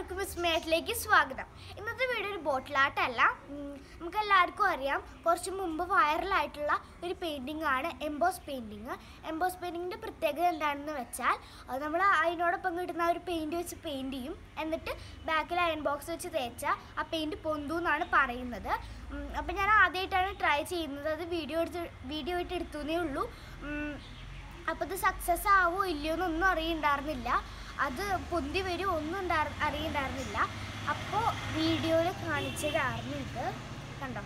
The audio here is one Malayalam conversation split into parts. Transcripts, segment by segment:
എല്ലാവർക്കും വിസ്മയത്തിലേക്ക് സ്വാഗതം ഇന്നത്തെ വീഡിയോ ഒരു ബോട്ടിലാട്ടല്ല ഉം, നമുക്ക് എല്ലാവർക്കും അറിയാം കുറച്ച് മുമ്പ് വൈറലായിട്ടുള്ള ഒരു പെയിൻറ്റിംഗ് ആണ് എംബോസ് പെയിൻറ്റിങ് എംബോസ് പെയിൻറ്റിങ്ങിൻ്റെ പ്രത്യേകത എന്താണെന്ന് വെച്ചാൽ നമ്മൾ അതിനോടൊപ്പം കിട്ടുന്ന ആ ഒരു പെയിൻറ് വെച്ച് പെയിൻറ് ചെയ്യും എന്നിട്ട് ബാക്കിൽ അയൺ ബോക്സ് വെച്ച് തേച്ചാൽ ആ പെയിൻറ് പൊന്തു എന്നാണ് പറയുന്നത് അപ്പം ഞാൻ ആദ്യമായിട്ടാണ് ട്രൈ ചെയ്യുന്നത് അത് വീഡിയോ എടുത്ത് വീഡിയോ ആയിട്ട് എടുത്തു എന്നേ ഉള്ളൂ ഉം, അപ്പോൾ ഇത് സക്സസ് ആവോ ഇല്ലയോ എന്നൊന്നും അറിയണ്ടായിരുന്നില്ല അത് പൊന്തി വരും ഒന്നും ഉണ്ടാർ അറിയണ്ടായിരുന്നില്ല അപ്പോൾ വീഡിയോയിൽ കാണിച്ചതായിരുന്നു ഇത് കണ്ടോ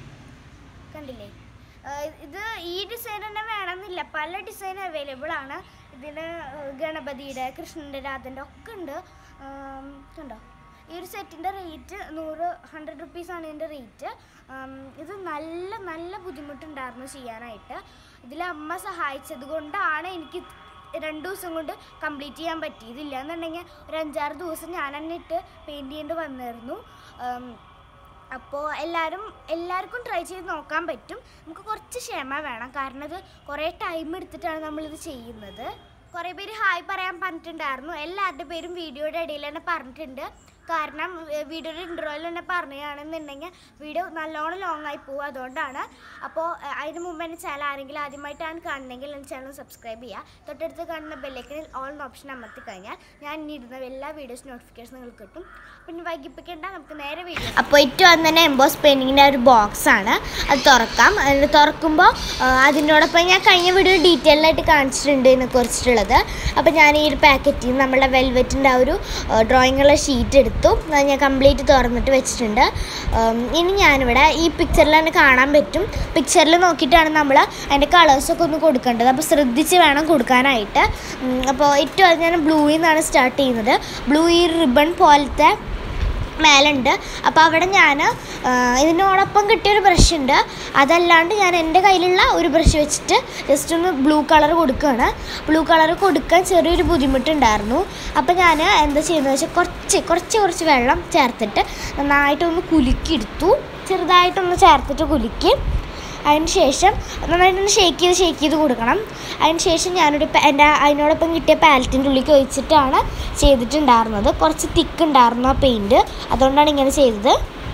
കണ്ടില്ലേ ആഹ് ഇത് ഈ ഡിസൈൻ തന്നെ വേണമെന്നില്ല പല ഡിസൈൻ അവൈലബിൾ ആണ് ഇതിന് ഗണപതിയുടെ കൃഷ്ണൻ്റെ രാധൻ്റെ ഒക്കെ ഉണ്ട് ആം, കണ്ടോ ഈ ഒരു സെറ്റിൻ്റെ റേറ്റ് നൂറ് ഹൺഡ്രഡ് റുപ്പീസാണ് ഇതിൻ്റെ റേറ്റ് ഇത് നല്ല നല്ല ബുദ്ധിമുട്ടുണ്ടായിരുന്നു ചെയ്യാനായിട്ട് ഇതിൽ അമ്മ സഹായിച്ചത് കൊണ്ടാണ് എനിക്ക് രണ്ട് ദിവസം കൊണ്ട് കംപ്ലീറ്റ് ചെയ്യാൻ പറ്റിയത് ഇല്ല എന്നുണ്ടെങ്കിൽ ഒരു അഞ്ചാറ് ദിവസം ഞാൻ തന്നെ ഇട്ട് പെയിൻറ് ചെയ്യേണ്ടി വന്നായിരുന്നു ആം, അപ്പോൾ എല്ലാവരും എല്ലാവർക്കും ട്രൈ ചെയ്ത് നോക്കാൻ പറ്റും നമുക്ക് കുറച്ച് ക്ഷമ വേണം കാരണം ഇത് കുറേ ടൈം എടുത്തിട്ടാണ് നമ്മളിത് ചെയ്യുന്നത് കുറേ പേര് ഹായ് പറയാൻ പറഞ്ഞിട്ടുണ്ടായിരുന്നു എല്ലാവരുടെ പേരും വീഡിയോയുടെ ഇടയിൽ തന്നെ പറഞ്ഞിട്ടുണ്ട് കാരണം ഏർ വീഡിയോയുടെ ഇൻട്രോയിൽ തന്നെ പറയുകയാണെന്നുണ്ടെങ്കിൽ വീഡിയോ നല്ലോണം ലോങ് ആയി പോകും അതുകൊണ്ടാണ് അപ്പോൾ ഏർ അതിന് മുമ്പ് എൻ്റെ ചാനൽ ആരെങ്കിലും ആദ്യമായിട്ടാണ് കാണുന്നതെങ്കിൽ എൻ്റെ ചാനൽ സബ്സ്ക്രൈബ് ചെയ്യുക തൊട്ടടുത്ത് കാണുന്ന ബെല്ലൈക്കനിൽ ഓൾ എന്ന ഓപ്ഷൻ അമർത്തി കഴിഞ്ഞാൽ ഞാൻ ഇനി ഇടുന്ന എല്ലാ വീഡിയോസ് നോട്ടിഫിക്കേഷൻ നിങ്ങൾക്ക് കിട്ടും പിന്നെ വൈകിപ്പിക്കേണ്ട നമുക്ക് നേരെ വീഡിയോ അപ്പോൾ ഏറ്റവും അന്ന് തന്നെ എംബോസ് പെയിൻറ്റിങ്ങിൻ്റെ ഒരു ബോക്സ് ആണ് അത് തുറക്കാം അത് തുറക്കുമ്പോൾ അതിനോടൊപ്പം ഞാൻ കഴിഞ്ഞ വീഡിയോ ഡീറ്റെയിൽ ആയിട്ട് കാണിച്ചിട്ടുണ്ട് ഇതിനെ കുറിച്ചിട്ടുള്ളത് അപ്പോൾ ഞാൻ ഈ ഒരു പാക്കറ്റിൽ നിന്ന് നമ്മുടെ വെൽവെറ്റിൻ്റെ ആ ഒരു ഡ്രോയിങ്ങുള്ള ഷീറ്റ് എടുത്തു അത് ഞാൻ കംപ്ലീറ്റ് തുറന്നിട്ട് വെച്ചിട്ടുണ്ട് ഉം, ഇനി ഞാനിവിടെ ഈ പിക്ചറിൽ തന്നെ കാണാൻ പറ്റും പിക്ചറിൽ നോക്കിയിട്ടാണ് നമ്മൾ അതിൻ്റെ കളേഴ്സൊക്കെ ഒന്ന് കൊടുക്കേണ്ടത് അപ്പോൾ ശ്രദ്ധിച്ച് വേണം കൊടുക്കാനായിട്ട് ഉം, അപ്പോൾ ഏറ്റവും അത് ഞാൻ ബ്ലൂയിൽ നിന്നാണ് സ്റ്റാർട്ട് ചെയ്യുന്നത് ബ്ലൂ ഈ റിബൺ പോലത്തെ മേലുണ്ട് അപ്പോൾ അവിടെ ഞാൻ ഇതിനോടൊപ്പം കിട്ടിയൊരു ബ്രഷ് ഉണ്ട് അതല്ലാണ്ട് ഞാൻ എൻ്റെ കയ്യിലുള്ള ഒരു ബ്രഷ് വെച്ചിട്ട് ജസ്റ്റ് ഒന്ന് ബ്ലൂ കളർ കൊടുക്കുകയാണ് ബ്ലൂ കളർ കൊടുക്കാൻ ചെറിയൊരു ബുദ്ധിമുട്ടുണ്ടായിരുന്നു അപ്പോൾ ഞാൻ എന്താ ചെയ്യുന്നത് വെച്ചാൽ കുറച്ച് കുറച്ച് കുറച്ച് വെള്ളം ചേർത്തിട്ട് നന്നായിട്ടൊന്ന് കുലുക്കിയെടുത്തു ചെറുതായിട്ടൊന്ന് ചേർത്തിട്ട് കുലുക്കി അതിന് ശേഷം നന്നായിട്ടൊന്ന് ഷേക്ക് ചെയ്ത് ഷേക്ക് ചെയ്ത് കൊടുക്കണം അതിന് ശേഷം ഞാനൊരു പ- എൻ്റെ അതിനോടൊപ്പം കിട്ടിയ പാലറ്റിൻ്റെ ഉള്ളിലേക്ക് ഒഴിച്ചിട്ടാണ് ചെയ്തിട്ടുണ്ടായിരുന്നത് കുറച്ച് തിക്ക് ഉണ്ടായിരുന്നു ആ പെയിൻറ്റ് അതുകൊണ്ടാണ് ഇങ്ങനെ ചെയ്തത്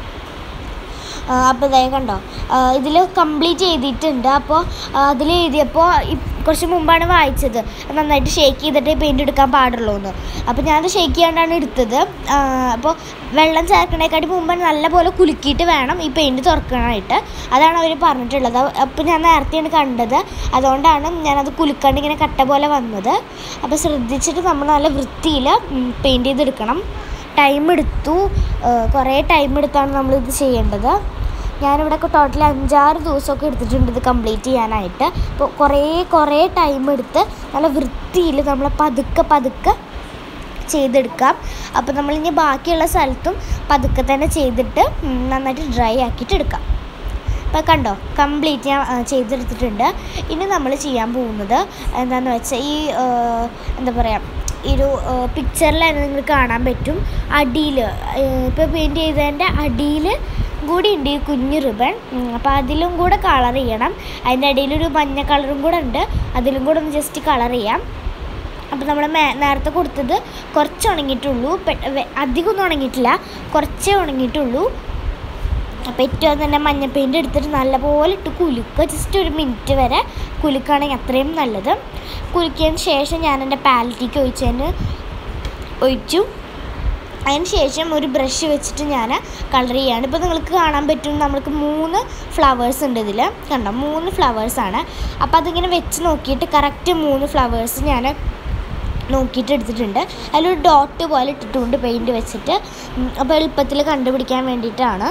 അപ്പോൾ ഇതായി കണ്ടോ ഇതിൽ കംപ്ലീറ്റ് ചെയ്തിട്ടുണ്ട് അപ്പോൾ അതിൽ എഴുതിയപ്പോൾ കുറച്ച് മുമ്പാണ് വായിച്ചത് നന്നായിട്ട് ഷേക്ക് ചെയ്തിട്ട് പെയിൻറ് എടുക്കാൻ പാടുള്ളൂ എന്ന് അപ്പോൾ ഞാനത് ഷേക്ക് ചെയ്യാണ്ടാണ് എടുത്തത് ആ, അപ്പോൾ വെള്ളം ചേർക്കണേക്കാട്ടി മുമ്പ് നല്ലപോലെ കുലുക്കിയിട്ട് വേണം ഈ പെയിൻറ് തുറക്കാനായിട്ട് അതാണ് അവർ പറഞ്ഞിട്ടുള്ളത് അപ്പോൾ ഞാൻ നേരത്തെയാണ് കണ്ടത് അതുകൊണ്ടാണ് ഞാനത് കുലുക്കാണ്ട് ഇങ്ങനെ കട്ട പോലെ വന്നത് അപ്പോൾ ശ്രദ്ധിച്ചിട്ട് നമ്മൾ നല്ല വൃത്തിയിൽ പെയിൻറ് ചെയ്തെടുക്കണം ടൈം എടുത്തു ഏഹ് കുറേ ടൈം എടുത്താണ് നമ്മളിത് ചെയ്യേണ്ടത് ഞാനിവിടെ ടോട്ടൽ അഞ്ചാറ് ദിവസമൊക്കെ എടുത്തിട്ടുണ്ട് ഇത് കംപ്ലീറ്റ് ചെയ്യാനായിട്ട് അപ്പോൾ കുറേ കുറേ ടൈം എടുത്ത് നല്ല വൃത്തിയിൽ നമ്മൾ പതുക്കെ പതുക്കെ ചെയ്തെടുക്കാം അപ്പോൾ നമ്മളിനി ബാക്കിയുള്ള സ്ഥലത്തും പതുക്കെ തന്നെ ചെയ്തിട്ട് ഉം, നന്നായിട്ട് ഡ്രൈ ആക്കിയിട്ട് എടുക്കാം ഇപ്പോൾ കണ്ടോ കംപ്ലീറ്റ് ഞാൻ ആ, ചെയ്തെടുത്തിട്ടുണ്ട് ഇനി നമ്മൾ ചെയ്യാൻ പോകുന്നത് എന്താണെന്ന് വെച്ചാൽ ഈ ആ, എന്താ പറയുക ഈ ഒരു പിക്ചറിൽ തന്നെ നിങ്ങൾക്ക് കാണാൻ പറ്റും അടിയിൽ ഇപ്പോൾ പെയിൻറ്റ് ചെയ്തതിൻ്റെ അടിയിൽ കൂടി ഉണ്ട് ഈ കുഞ്ഞു റിബൺ അപ്പോൾ അതിലും കൂടെ കളർ ചെയ്യണം അതിൻ്റെ അടിയിലൊരു മഞ്ഞ കളറും കൂടെ ഉണ്ട് അതിലും കൂടെ ഒന്ന് ജസ്റ്റ് കളർ ചെയ്യാം അപ്പോൾ നമ്മൾ മേ നേരത്തെ കൊടുത്തത് കുറച്ച് ഉണങ്ങിയിട്ടുള്ളൂ പെ- വെ- അധികം ഒന്നും ഉണങ്ങിയിട്ടില്ല കുറച്ചേ ഉണങ്ങിയിട്ടുള്ളൂ അപ്പോൾ ഏറ്റവും തന്നെ മഞ്ഞ പെയിൻറ് എടുത്തിട്ട് നല്ലപോലെ ഇട്ട് കുലുക്കുക ജസ്റ്റ് ഒരു മിനിറ്റ് വരെ കുലുക്കുകയാണെങ്കിൽ അത്രയും നല്ലത് കുലുക്കിയതിന് ശേഷം ഞാൻ എൻ്റെ പാലറ്റിക്ക് ഒഴിച്ചതിന് ഒഴിച്ചു അതിന് ശേഷം ഒരു ബ്രഷ് വെച്ചിട്ട് ഞാൻ കളർ ചെയ്യാണ് ഇപ്പോൾ നിങ്ങൾക്ക് കാണാൻ പറ്റും നമ്മൾക്ക് മൂന്ന് ഫ്ലവേഴ്സ് ഉണ്ട് ഇതിൽ കണ്ടോ മൂന്ന് ഫ്ലവേഴ്സാണ് അപ്പോൾ അതിങ്ങനെ വെച്ച് നോക്കിയിട്ട് കറക്റ്റ് മൂന്ന് ഫ്ലവേഴ്സ് ഞാൻ നോക്കിയിട്ട് എടുത്തിട്ടുണ്ട് അതിലൊരു ഡോട്ട് പോലെ ഇട്ടിട്ടുണ്ട് പെയിൻറ് വെച്ചിട്ട് ഉം, അപ്പോൾ എളുപ്പത്തിൽ കണ്ടുപിടിക്കാൻ വേണ്ടിയിട്ടാണ്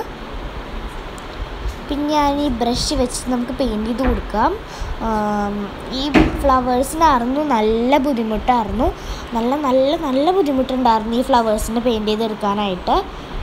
പിന്നെ ഞാൻ ഈ ബ്രഷ് വെച്ച് നമുക്ക് പെയിൻറ് ചെയ്ത് കൊടുക്കാം ആം, ഈ ഫ്ലവേഴ്സിനായിരുന്നു നല്ല ബുദ്ധിമുട്ടായിരുന്നു നല്ല നല്ല നല്ല ബുദ്ധിമുട്ടുണ്ടായിരുന്നു ഈ ഫ്ലവേഴ്സിന് പെയിൻറ് ചെയ്തെടുക്കാനായിട്ട്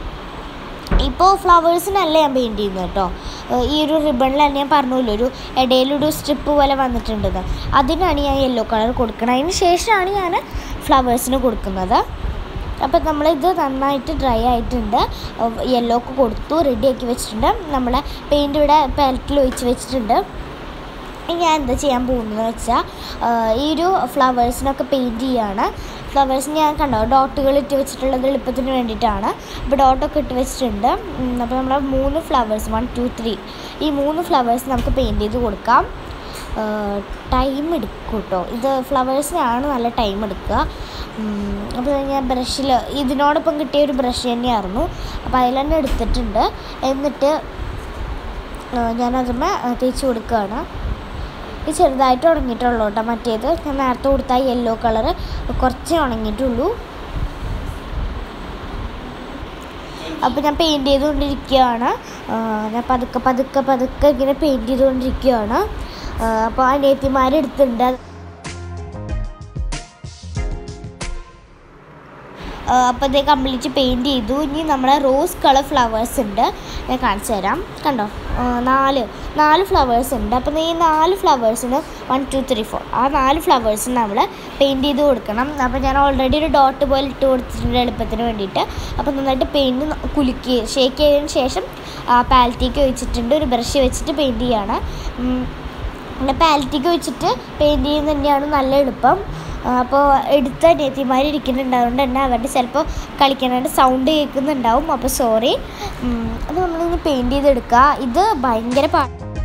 ഇപ്പോൾ ഫ്ലവേഴ്സിനല്ല ഞാൻ പെയിൻറ് ചെയ്യുന്നത് കേട്ടോ ഏഹ് ഈ ഒരു റിബണിൽ തന്നെ ഞാൻ പറഞ്ഞല്ലോ ഒരു ഇടയിലൊരു സ്ട്രിപ്പ് പോലെ വന്നിട്ടുണ്ടെന്ന് അതിനാണ് ഞാൻ യെല്ലോ കളർ കൊടുക്കുന്നത് അതിന് ശേഷമാണ് ഞാൻ ഫ്ലവേഴ്സിന് കൊടുക്കുന്നത് അപ്പോൾ നമ്മളിത് നന്നായിട്ട് ഡ്രൈ ആയിട്ടുണ്ട് യെല്ലോ ഒക്കെ കൊടുത്തു റെഡിയാക്കി വെച്ചിട്ടുണ്ട് നമ്മൾ പെയിൻറ് ഇവിടെ പാലറ്റിൽ ഒഴിച്ച് വെച്ചിട്ടുണ്ട് ഇനി ഞാൻ എന്താ ചെയ്യാൻ പോകുന്നത് വെച്ചാൽ ഈ ഒരു ഫ്ലവേഴ്സിനൊക്കെ പെയിൻറ് ചെയ്യാണ് ഫ്ലവേഴ്സ് ഞാൻ കണ്ടോ ഡോട്ടുകൾ ഇട്ട് വെച്ചിട്ടുള്ളത് എളുപ്പത്തിന് വേണ്ടിയിട്ടാണ് അപ്പോൾ ഡോട്ടൊക്കെ ഇട്ട് വെച്ചിട്ടുണ്ട് ഉം, അപ്പോൾ നമ്മൾ മൂന്ന് ഫ്ലവേഴ്സ് വൺ ടു ത്രീ ഈ മൂന്ന് ഫ്ലവേഴ്സ് നമുക്ക് പെയിൻറ്റ് ചെയ്ത് കൊടുക്കാം ടൈം എടുക്കും കേട്ടോ ഇത് ഫ്ലവേഴ്സിനാണ് നല്ല ടൈം എടുക്കുക ഉം, അപ്പോൾ ഞാൻ ബ്രഷിൽ ഇതിനോടൊപ്പം കിട്ടിയ ഒരു ബ്രഷ് തന്നെയായിരുന്നു അപ്പോൾ അതിൽ തന്നെ എടുത്തിട്ടുണ്ട് എന്നിട്ട് ഞാനതുമ്മേ തേച്ച് കൊടുക്കുകയാണ് ഇത് ചെറുതായിട്ട് ഉണങ്ങിയിട്ടുള്ളൂ കേട്ടോ മറ്റേത് ഞാൻ നേരത്തെ കൊടുത്ത യെല്ലോ കളറ് കുറച്ചേ ഉണങ്ങിയിട്ടുള്ളൂ അപ്പോൾ ഞാൻ പെയിൻറ്റ് ചെയ്തുകൊണ്ടിരിക്കുകയാണ് ആ, ഞാൻ പതുക്കെ പതുക്കെ പതുക്കെ ഇങ്ങനെ പെയിൻറ്റ് ചെയ്തുകൊണ്ടിരിക്കുകയാണ് ആ, അപ്പോൾ അനിയത്തിമാരെടുത്തിട്ടുണ്ട് അപ്പോൾ ഇത് കംപ്ലീറ്റ് പെയിൻറ്റ് ചെയ്തു ഇനി നമ്മുടെ റോസ് കളർ ഫ്ലവേഴ്സ് ഉണ്ട് ഞാൻ കാണിച്ചു തരാം കണ്ടോ ആ, നാല് നാല് ഫ്ലവേഴ്സ് ഉണ്ട് അപ്പോൾ ഈ നാല് ഫ്ലവേഴ്സിന് വൺ ടു ത്രീ ഫോർ ആ നാല് ഫ്ലവേഴ്സിന് നമ്മൾ പെയിൻറ്റ് ചെയ്ത് കൊടുക്കണം അപ്പോൾ ഞാൻ ഓൾറെഡി ഒരു ഡോട്ട് പോലെ ഇട്ട് കൊടുത്തിട്ടുണ്ട് എളുപ്പത്തിന് വേണ്ടിയിട്ട് അപ്പോൾ നന്നായിട്ട് പെയിൻറ്റ് കുലുക്കി ഷേക്ക് ചെയ്തതിന് ശേഷം പാലറ്റിക്ക് വെച്ചിട്ടുണ്ട് ഒരു ബ്രഷ് വെച്ചിട്ട് പെയിൻറ്റ് ചെയ്യാണ് ഉം, പിന്നെ പാലറ്റിക്ക് വെച്ചിട്ട് പെയിൻറ്റ് ചെയ്യുന്നത് തന്നെയാണ് നല്ല എളുപ്പം ആ, അപ്പോൾ എടുത്ത അനിയത്തിമാർ ഇരിക്കുന്നുണ്ട് അതുകൊണ്ട് തന്നെ അവരുടെ ചിലപ്പോൾ കളിക്കാനായിട്ട് സൗണ്ട് കേൾക്കുന്നുണ്ടാവും അപ്പോൾ സോറി അപ്പോൾ നമ്മളിനി പെയിൻറ്റ് ചെയ്തെടുക്കുക ഇത് ഭയങ്കര പാ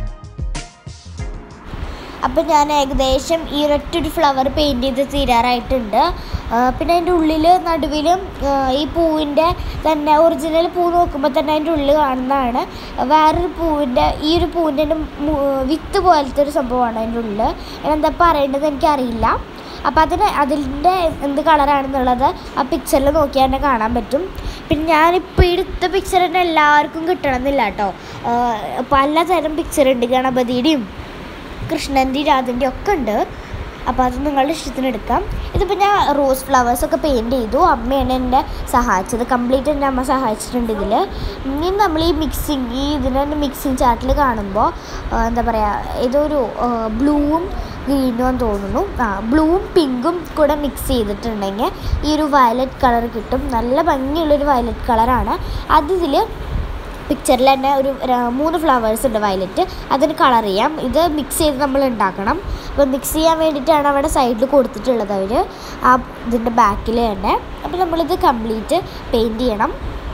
അപ്പം ഞാൻ ഏകദേശം ഈ ഒരൊറ്റൊരു ഫ്ലവർ പെയിൻറ്റ് ചെയ്ത് തീരാറായിട്ടുണ്ട് ആ, പിന്നെ അതിൻ്റെ ഉള്ളിൽ നടുവിലും ആ, ഈ പൂവിൻ്റെ തന്നെ ഒറിജിനൽ പൂ നോക്കുമ്പോൾ തന്നെ അതിൻ്റെ ഉള്ളിൽ കാണുന്നതാണ് വേറൊരു പൂവിൻ്റെ ഈ ഒരു പൂവിൻ്റെ തന്നെ മു- വിത്ത് പോലത്തെ ഒരു സംഭവമാണ് അതിൻ്റെ ഉള്ളിൽ എന്താ പറയേണ്ടത് എനിക്കറിയില്ല അപ്പോൾ അതിന് അതിൻ്റെ എന്ത് കളറാണെന്നുള്ളത് ആ പിക്ചറിൽ നോക്കിയാൽ തന്നെ കാണാൻ പറ്റും പിന്നെ ഞാനിപ്പോൾ എടുത്ത പിക്ചർ തന്നെ എല്ലാവർക്കും കിട്ടണമെന്നില്ല കേട്ടോ പലതരം പിക്ചർ ഉണ്ട് ഗണപതിയുടെയും കൃഷ്ണൻ്റെയും രാധൻ്റെയും ഒക്കെ ഉണ്ട് അപ്പോൾ അത് നിങ്ങളുടെ ഇഷ്ടത്തിന് എടുക്കാം ഇതിപ്പോൾ ഞാൻ റോസ് ഫ്ലവേഴ്സൊക്കെ പെയിൻറ്റ് ചെയ്തു അമ്മയാണ് എന്നെ സഹായിച്ചത് കംപ്ലീറ്റ് എൻ്റെ അമ്മ സഹായിച്ചിട്ടുണ്ട് ഇതിൽ ഇനി നമ്മൾ ഈ മിക്സിങ് ഈ ഇതിൻ്റെ മിക്സിങ് ചാർട്ടിൽ കാണുമ്പോൾ ആ, എന്താ പറയുക ഇതൊരു ബ്ലൂവും ഗ്രീനും എന്ന് തോന്നുന്നു ആ ബ്ലൂവും പിങ്കും കൂടെ മിക്സ് ചെയ്തിട്ടുണ്ടെങ്കിൽ ഈ ഒരു വയലറ്റ് കളർ കിട്ടും നല്ല ഭംഗിയുള്ളൊരു വയലറ്റ് കളറാണ് അത് ഇതിൽ പിക്ചറിൽ തന്നെ ഒരു ര- മൂന്ന് ഫ്ലവേഴ്സ് ഉണ്ട് വയലറ്റ് അതിന് കളർ ചെയ്യാം ഇത് മിക്സ് ചെയ്ത് നമ്മൾ ഉണ്ടാക്കണം അപ്പോൾ മിക്സ് ചെയ്യാൻ വേണ്ടിയിട്ടാണ് അവിടെ സൈഡിൽ കൊടുത്തിട്ടുള്ളത് അവർ ആ ഇതിൻ്റെ ബാക്കിൽ തന്നെ അപ്പോൾ നമ്മളിത് കംപ്ലീറ്റ് പെയിൻറ്റ് ചെയ്യണം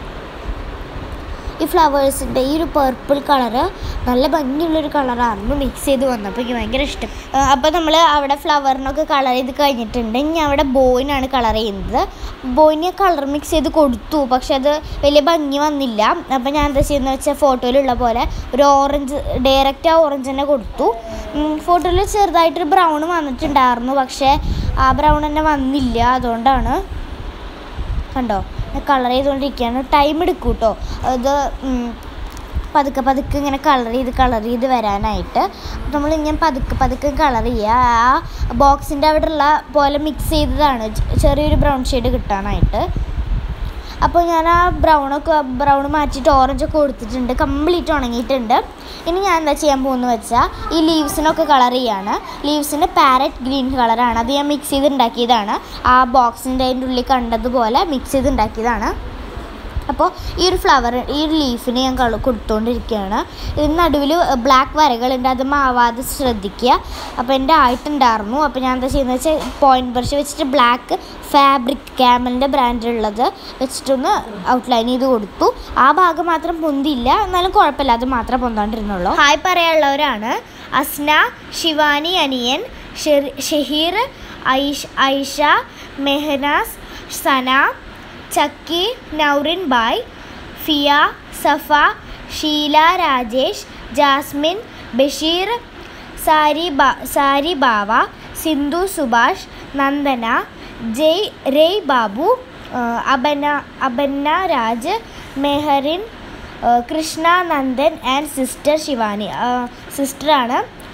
ഈ ഫ്ലവേഴ്സിൻ്റെ ഈ ഒരു പർപ്പിൾ കളറ് നല്ല ഭംഗിയുള്ളൊരു കളറായിരുന്നു മിക്സ് ചെയ്ത് വന്നപ്പോൾ എനിക്ക് ഭയങ്കര ഇഷ്ടം അപ്പോൾ നമ്മൾ അവിടെ ഫ്ലവറിനൊക്കെ കളർ ചെയ്ത് കഴിഞ്ഞിട്ടുണ്ട് ഇനി അവിടെ ബോയിനാണ് കളർ ചെയ്യുന്നത് ബോയിന് കളർ മിക്സ് ചെയ്ത് കൊടുത്തു പക്ഷെ അത് വലിയ ഭംഗി വന്നില്ല അപ്പോൾ ഞാൻ എന്താ ചെയ്യുന്നത് വെച്ചാൽ ഫോട്ടോയിലുള്ള പോലെ ഒരു ഓറഞ്ച് ഡയറക്റ്റ് ആ ഓറഞ്ച് തന്നെ കൊടുത്തു ഫോട്ടോയിൽ ചെറുതായിട്ടൊരു ബ്രൗൺ വന്നിട്ടുണ്ടായിരുന്നു പക്ഷേ ആ ബ്രൗൺ തന്നെ വന്നില്ല അതുകൊണ്ടാണ് കണ്ടോ കളർ ചെയ്തുകൊണ്ടിരിക്കുകയാണ് ടൈം എടുക്കും കേട്ടോ അത് ഉം, പതുക്കെ പതുക്കെ ഇങ്ങനെ കളർ ചെയ്ത് കളർ ചെയ്ത് വരാനായിട്ട് നമ്മൾ ഇങ്ങനെ പതുക്കെ പതുക്കെ കളർ ചെയ്യുക ആ ബോക്സിൻ്റെ അവിടെയുള്ള പോലെ മിക്സ് ചെയ്തതാണ് ചെ- ചെറിയൊരു ബ്രൗൺ ഷെയ്ഡ് കിട്ടാനായിട്ട് അപ്പോൾ ഞാൻ ആ ബ്രൗണൊക്കെ ബ്രൗൺ മാറ്റിയിട്ട് ഓറഞ്ചൊക്കെ കൊടുത്തിട്ടുണ്ട് കംപ്ലീറ്റ് ഉണങ്ങിയിട്ടുണ്ട് ഇനി ഞാൻ എന്താ ചെയ്യാൻ പോകുന്നത് വെച്ചാൽ ഈ ലീവ്സിനൊക്കെ കളർ ചെയ്യാണ് ലീവ്സിന് പാരറ്റ് ഗ്രീൻ കളറാണ് അത് ഞാൻ മിക്സ് ചെയ്ത് ഉണ്ടാക്കിയതാണ് ആ ബോക്സിൻ്റെ അതിൻ്റെ ഉള്ളിൽ കണ്ടതുപോലെ മിക്സ് ചെയ്ത് ഉണ്ടാക്കിയതാണ് അപ്പോൾ ഈ ഒരു ഫ്ലവർ ഈ ഒരു ലീഫിന് ഞാൻ കള കൊടുത്തുകൊണ്ടിരിക്കുകയാണ് ഇതിന് നടുവിൽ ബ്ലാക്ക് വരകളുണ്ട് അത് മാവാതെ ശ്രദ്ധിക്കുക അപ്പോൾ എൻ്റെ ആയിട്ടുണ്ടായിരുന്നു അപ്പോൾ ഞാൻ എന്താ ചെയ്യുന്നത് വെച്ചാൽ പോയിൻറ്റ് ബ്രഷ് വെച്ചിട്ട് ബ്ലാക്ക് ഫാബ്രിക് ക്യാമലിൻ്റെ ബ്രാൻഡിലുള്ളത് വെച്ചിട്ടൊന്ന് ഔട്ട്ലൈൻ ചെയ്ത് കൊടുത്തു ആ ഭാഗം മാത്രം പൊന്തില്ല എന്നാലും കുഴപ്പമില്ല അത് മാത്രമേ പൊന്താണ്ടിരുന്നുള്ളൂ ഹായ് പറയാനുള്ളവരാണ് അസ്ന ശിവാനി അനിയൻ ഷെറി- ഷഹീർ ഐഷ ഐഷ മെഹനാസ് സന ചക്കി നൗറിൻ ബായ് ഫിയ സഫ ഷീല രാജേഷ് ജാസ്മിൻ ബഷീർ സാരി ബാ സാരി ബാവ സിന്ധു സുഭാഷ് നന്ദന ജയ് രേയ് ബാബു ആ, അബന അബന്ന രാജ് മെഹറിൻ ആ, കൃഷ്ണ നന്ദൻ ആൻഡ് സിസ്റ്റർ ശിവാനി സിസ്റ്ററാണ്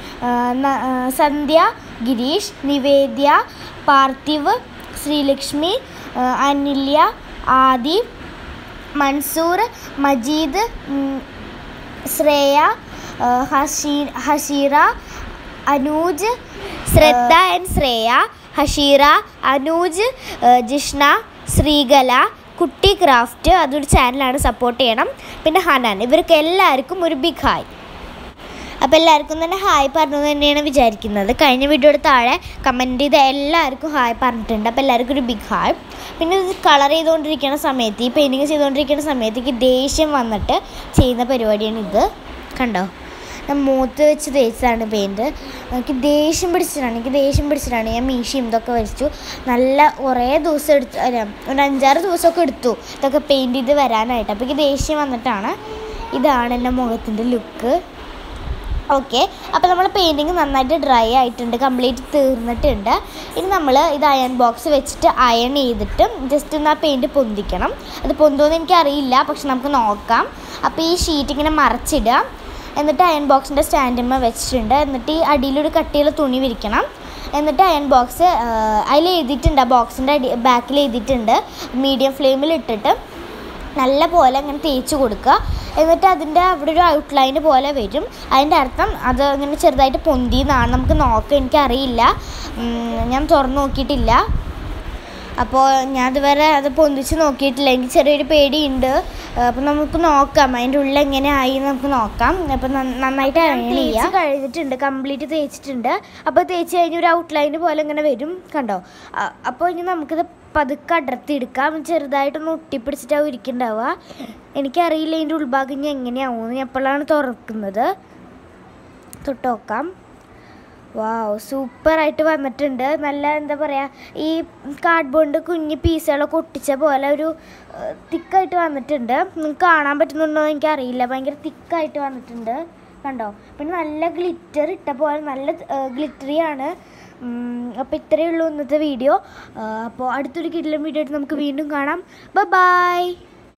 സന്ധ്യ ഗിരീഷ് നിവേദ്യ പാർത്ഥിവ് ശ്രീലക്ഷ്മി ആ, അനില്യ ആദി മൻസൂർ മജീദ് ഉം, ശ്രേയ ആ, ഹഷീ ഹഷീറ അനൂജ് ശ്രദ്ധ ആൻഡ് ശ്രേയ ഹഷീറ അനൂജ് ആ, ജിഷ്ണ ശ്രീകല കുട്ടി ക്രാഫ്റ്റ് അതൊരു ചാനലാണ് സപ്പോർട്ട് ചെയ്യണം പിന്നെ ഹനാൻ ഇവർക്ക് എല്ലാവർക്കും ഒരു ബിഗ് ഹായ് അപ്പോൾ എല്ലാവർക്കും തന്നെ ഹായ് പറഞ്ഞു എന്ന് തന്നെയാണ് വിചാരിക്കുന്നത് കഴിഞ്ഞ വീഡിയോയുടെ താഴെ കമൻറ്റ് ചെയ്ത എല്ലാവർക്കും ഹായ് പറഞ്ഞിട്ടുണ്ട് അപ്പോൾ എല്ലാവർക്കും ഒരു ബിഗ് ഹായ് പിന്നെ ഇത് കളർ ചെയ്തുകൊണ്ടിരിക്കുന്ന സമയത്ത് ഈ പെയിൻറ്റിങ് ചെയ്തുകൊണ്ടിരിക്കുന്ന സമയത്ത് എനിക്ക് ദേഷ്യം വന്നിട്ട് ചെയ്യുന്ന പരിപാടിയാണ് ഇത് കണ്ടോ ഞാൻ മൂത്ത് വെച്ച് തേച്ചതാണ് പെയിൻറ്റ് എനിക്ക് ദേഷ്യം പിടിച്ചിട്ടാണ് എനിക്ക് ദേഷ്യം പിടിച്ചിട്ടാണ് ഞാൻ മീശയും ഇതൊക്കെ വരച്ചു നല്ല കുറേ ദിവസം എടുത്ത് അല്ല ഒരു അഞ്ചാറ് ദിവസമൊക്കെ എടുത്തു ഇതൊക്കെ പെയിൻറ്റ് ചെയ്ത് വരാനായിട്ട് അപ്പോൾ എനിക്ക് ദേഷ്യം വന്നിട്ടാണ് ഇതാണ് എൻ്റെ മുഖത്തിൻ്റെ ലുക്ക് ഓക്കെ അപ്പോൾ നമ്മൾ പെയിൻറ്റിങ് നന്നായിട്ട് ഡ്രൈ ആയിട്ടുണ്ട് കംപ്ലീറ്റ് തീർന്നിട്ടുണ്ട് ഇനി നമ്മൾ ഇത് അയൺ ബോക്സ് വെച്ചിട്ട് അയൺ ചെയ്തിട്ട് ജസ്റ്റ് ഒന്ന് ആ പെയിൻറ്റ് പൊന്തിക്കണം അത് പൊന്തുമെന്ന് എനിക്കറിയില്ല പക്ഷെ നമുക്ക് നോക്കാം അപ്പോൾ ഈ ഷീറ്റ് ഇങ്ങനെ മറച്ചിടുക എന്നിട്ട് അയൺ ബോക്സിൻ്റെ സ്റ്റാൻഡുമ്മ വെച്ചിട്ടുണ്ട് എന്നിട്ട് ഈ അടിയിലൊരു കട്ടിയുള്ള തുണി വിരിക്കണം എന്നിട്ട് അയൺ ബോക്സ് അതിൽ എഴുതിയിട്ടുണ്ട് ആ ബോക്സിൻ്റെ അടി ബാക്കിൽ എഴുതിയിട്ടുണ്ട് മീഡിയം ഫ്ലെയിമിൽ ഇട്ടിട്ട് നല്ല പോലെ അങ്ങനെ തേച്ച് കൊടുക്കുക എന്നിട്ട് അതിൻ്റെ അവിടെ ഒരു ഔട്ട്ലൈൻ പോലെ വരും അതിൻ്റെ അർത്ഥം അത് ഇങ്ങനെ ചെറുതായിട്ട് പൊന്തി എന്നാണ് നമുക്ക് നോക്കാം എനിക്കറിയില്ല ഉം, ഞാൻ തുറന്ന് നോക്കിയിട്ടില്ല അപ്പോൾ ഞാൻ ഇതുവരെ അത് പൊന്തിച്ച് നോക്കിയിട്ടില്ല എനിക്ക് ചെറിയൊരു പേടിയുണ്ട് അപ്പോൾ നമുക്ക് നോക്കാം അതിൻ്റെ ഉള്ളിൽ എങ്ങനെ ആയി എന്ന് നമുക്ക് നോക്കാം അപ്പോൾ നന്നായിട്ട് തേച്ച് കഴിഞ്ഞിട്ടുണ്ട് കംപ്ലീറ്റ് തേച്ചിട്ടുണ്ട് അപ്പോൾ തേച്ച് കഴിഞ്ഞ് ഒരു ഔട്ട്ലൈൻ പോലെ ഇങ്ങനെ വരും കണ്ടോ അ- അപ്പോൾ ഇനി നമുക്കിത് പതുക്കെ അടർത്തിയെടുക്കാം ചെറുതായിട്ടൊന്ന് ഒട്ടിപ്പിടിച്ചിട്ടാവും ഇരിക്കുന്നുണ്ടാവുക എനിക്കറിയില്ല ഇതിൻ്റെ ഉൾഭാഗം ഇനി എങ്ങനെയാവും ഞാൻ എപ്പോഴാണ് തുറക്കുന്നത് തൊട്ട് നോക്കാം വാവ് സൂപ്പറായിട്ട് വന്നിട്ടുണ്ട് നല്ല എന്താ പറയുക ഈ കാർഡ്ബോർഡ് കുഞ്ഞ് പീസുകളൊക്കെ ഒട്ടിച്ച പോലെ ഒരു തിക്കായിട്ട് വന്നിട്ടുണ്ട് നിങ്ങൾക്ക് കാണാൻ പറ്റുന്നുണ്ടോ എന്ന് എനിക്കറിയില്ല ഭയങ്കര തിക്കായിട്ട് വന്നിട്ടുണ്ട് കണ്ടോ പിന്നെ നല്ല ഗ്ലിറ്റർ ഇട്ട പോലെ നല്ല ഗ്ലിറ്ററി ആണ് അപ്പോൾ ഇത്രയേ ഉള്ളൂ ഇന്നത്തെ വീഡിയോ അപ്പോൾ അടുത്തൊരു കിടിലം വീഡിയോ ആയിട്ട് നമുക്ക് വീണ്ടും കാണാം ബൈ